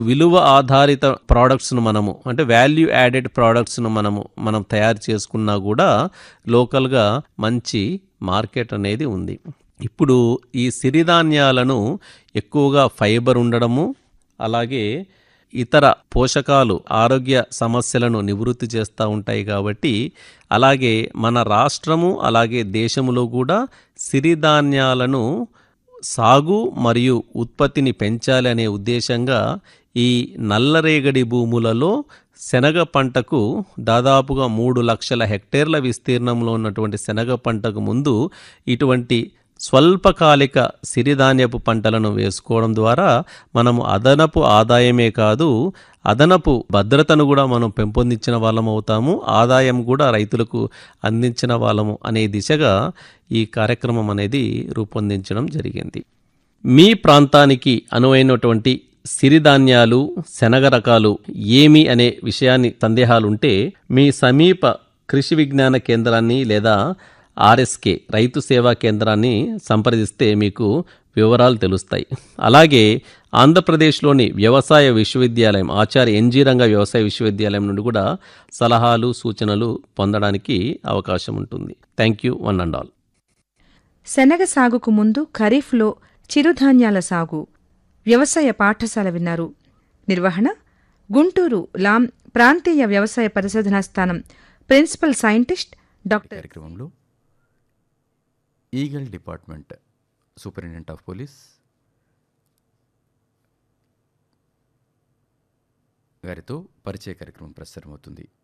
విలువ ఆధారిత ప్రోడక్ట్స్ను మనము అంటే వాల్యూ యాడెడ్ ప్రోడక్ట్స్ను మనము మనం తయారు చేసుకున్నా కూడా లోకల్గా మంచి మార్కెట్ అనేది ఉంది ఇప్పుడు ఈ సిరిధాన్యాలను ఎక్కువగా ఫైబర్ ఉండడము అలాగే ఇతర పోషకాలు ఆరోగ్య సమస్యలను నివృత్తి చేస్తూ ఉంటాయి కాబట్టి అలాగే మన రాష్ట్రము అలాగే దేశంలో కూడా సిరిధాన్యాలను సాగు మరియు ఉత్పత్తిని పెంచాలి అనే ఉద్దేశంగా ఈ నల్లరేగడి భూములలో శనగ పంటకు దాదాపుగా మూడు లక్షల హెక్టేర్ల విస్తీర్ణంలో ఉన్నటువంటి శనగ పంటకు ముందు ఇటువంటి స్వల్పకాలిక సిరిధాన్యపు పంటలను వేసుకోవడం ద్వారా మనము అదనపు ఆదాయమే కాదు అదనపు భద్రతను కూడా మనం పెంపొందించిన వాళ్ళం అవుతాము ఆదాయం కూడా రైతులకు అందించిన వాళ్ళము అనే దిశగా ఈ కార్యక్రమం అనేది రూపొందించడం జరిగింది మీ ప్రాంతానికి అనువైనటువంటి సిరిధాన్యాలు శనగ రకాలు ఏమి అనే విషయాన్ని సందేహాలుంటే మీ సమీప కృషి విజ్ఞాన కేంద్రాన్ని లేదా ఆర్ఎస్కే రైతు సేవా కేంద్రాన్ని సంప్రదిస్తే మీకు వివరాలు తెలుస్తాయి అలాగే ఆంధ్రప్రదేశ్లోని వ్యవసాయ విశ్వవిద్యాలయం ఆచార్య ఎన్జీ రంగ వ్యవసాయ విశ్వవిద్యాలయం నుండి కూడా సలహాలు సూచనలు పొందడానికి అవకాశం ఉంటుంది thank you one and all శనగ సాగుకు ముందు ఖరీఫ్లో చిరుధాన్యాల సాగు వ్యవసాయ పాఠశాల విన్నారు నిర్వహణ గుంటూరు లాం ప్రాంతీయ వ్యవసాయ పరిశోధనా స్థానం ప్రిన్సిపల్ సైంటిస్ట్ డాక్టర్ కార్యక్రమంలో eagle department superintendent of police గారితో పరిచయ కార్యక్రమం ప్రసారమవుతుంది